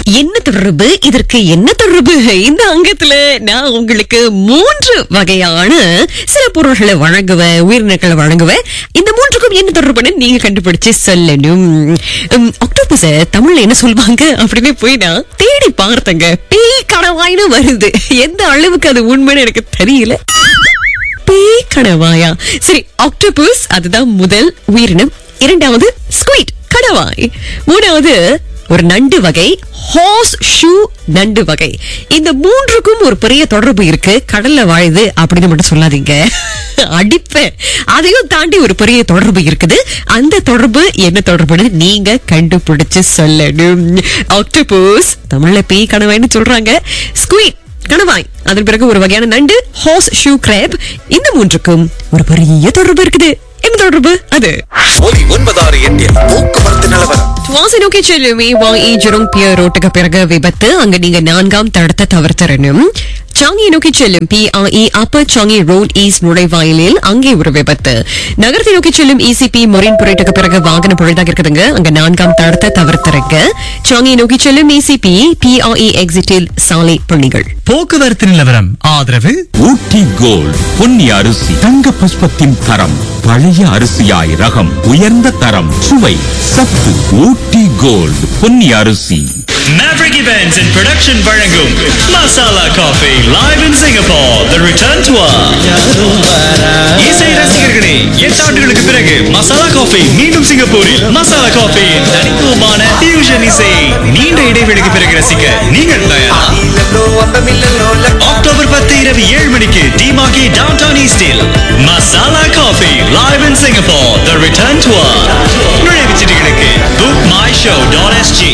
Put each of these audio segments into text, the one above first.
என்ன தொடர்பு இதற்கு என்ன தொடர்பு இந்த அங்கத்துல நான் உங்களுக்கு மூன்று வகையான சில பொருள்களை வழங்குவேன் உயிரினங்களை வழங்குவேன் இந்த மூன்றுக்கும் என்ன தொடர்புன்னு நீங்க கண்டுபிடிச்சு சொல்லணும் உம், ஆக்டோபஸ தமிழ்ல என்ன சொல்வாங்க அப்படின்னு போய் நான் தேடி பார்த்தேங்க பேய் கணவாய்னு வருது எந்த அளவுக்கு அது உண்மைன்னு எனக்கு தெரியல பேய் கணவாயா சரி ஆக்டோபஸ் அதுதான் முதல் உயிரினம் இரண்டாவது ஸ்குயிட் கணவாய் மூணாவது ஒரு நண்டு வகை ஹார்ஸ் ஷூ நண்டு வகை இந்த மூன்றுக்கும் ஒரு பெரிய தொடர்பு இருக்கு கடல்ல வாழுது அப்படின்னு மட்டும் சொல்லாதீங்க அடிப்பேன் அதையும் தாண்டி ஒரு பெரிய தொடர்பு இருக்குது அந்த தொடர்பு என்ன தொடர்புன்னு நீங்க கண்டுபிடிச்சு சொல்லணும் ஆக்டோபஸ் தமிழ்ல பேய் கணவாய்னு சொல்றாங்க ஸ்குயிட் கணவாய் அதன் பிறகு ஒரு வகையான நண்டு ஹார்ஸ் ஷூ கிரேப் இந்த மூன்றுக்கும் ஒரு பெரிய தொடர்பு இருக்குது என்ன தொடர்பு அது ஒலி ஒன்பதாறு எட்டில் போக்குவரத்து நிலவரம் வாசி நோக்கி செல்லும் ஏவாஇ ஜெரோங் பியர் ரோட்டுக்கு பிறகு விபத்து அங்க நீங்க நான்காம் தடத்தை தவிர்த்தரணும் சாங்கியை நோக்கி செல்லும் PIE Upper Changi Road East நுழைவாயிலில் அங்கே ஒரு விபத்து நகரத்தை நோக்கி செல்லும் இசிபி மொரின் புரேட்டுக்கு பிறகு வாகனம் பழுதாக இருக்குதுங்க அங்க நான்காம் தடத்தை தவிர்த்திருங்க சாங்கியை நோக்கி செல்லும் இசிபி பிஆஇ எக்ஸிட்டில் சாலை பணிகள் போக்குவரத்து நிலவரம் ஆதரவு ஊட்டி கோல்ட் பொன்னி அரிசி தங்க புஷ்பத்தின் தரம் பழைய அரிசியாய் ரகம் உயர்ந்த தரம் சுவை சத்து ஊட்டி கோல்ட் பொன்னி அரிசி Maverick Events and Production வழங்கும் Masala coffee live in Singapore the return tour இசை ரசிகர்களே எட்டு ஆண்டுகளுக்கு பிறகு மசாலா காஃபி மீண்டும் சிங்கப்பூரில் மசாலா காஃபியின் தனித்துவமான fusion இசை நீண்ட இடைவெளிக்கு பிறகு ரசிக்க நீங்கள் தயாரா அக்டோபர் பத்து இரவு ஏழு மணிக்கு டிமாகி டவுன் டவுன் ஈஸ்டில் Masala coffee live in Singapore the return tour நுழைவுச் சீட்டுகளுக்கு BookMyShow dot SG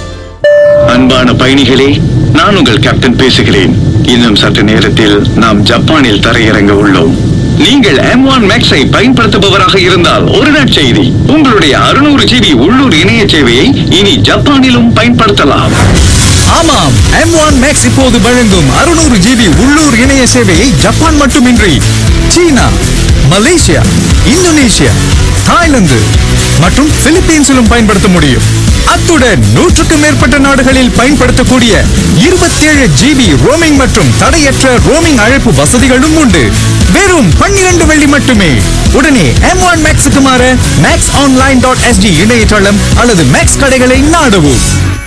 அன்பான பயணிகளே நான் உங்கள் கேப்டன் பேசுகிறேன் இன்னும் சற்று நேரத்தில் நாம் ஜப்பானில் தரையிறங்க உள்ளோம் நீங்கள் எம் ஒன் மேக்ஸை பயன்படுத்துபவராக இருந்தால் ஒரு நற்செய்தி உங்களுடைய அறுநூறு ஜிபி உள்ளூர் இணைய சேவையை இனி ஜப்பானிலும் பயன்படுத்தலாம் ஆமாம் எம் ஒன் மேக்ஸ் இப்போது வழங்கும் அறுநூறு ஜிபி உள்ளூர் இணைய சேவையை ஜப்பான் மட்டுமின்றி சீனா மலேசியா இந்தோனேஷியா தாய்லாந்து மற்றும் பிலிப்பீன்ஸிலும் பயன்படுத்த முடியும் அத்துடன் நூற்றுக்கும் மேற்பட்ட நாடுகளில் பயன்படுத்தக்கூடிய இருபத்தேழு ஜிபி ரோமிங் மற்றும் தடையற்ற ரோமிங் அழைப்பு வசதிகளும் உண்டு வெறும் பன்னிரண்டு வெள்ளி மட்டுமே உடனே எம் ஒன் மேக்ஸுக்கு மாற மேக்ஸ் ஆன்லைன் டாட் எஸ்டி இணையதளம் அல்லது மேக்ஸ் கடைகளை நாடவும்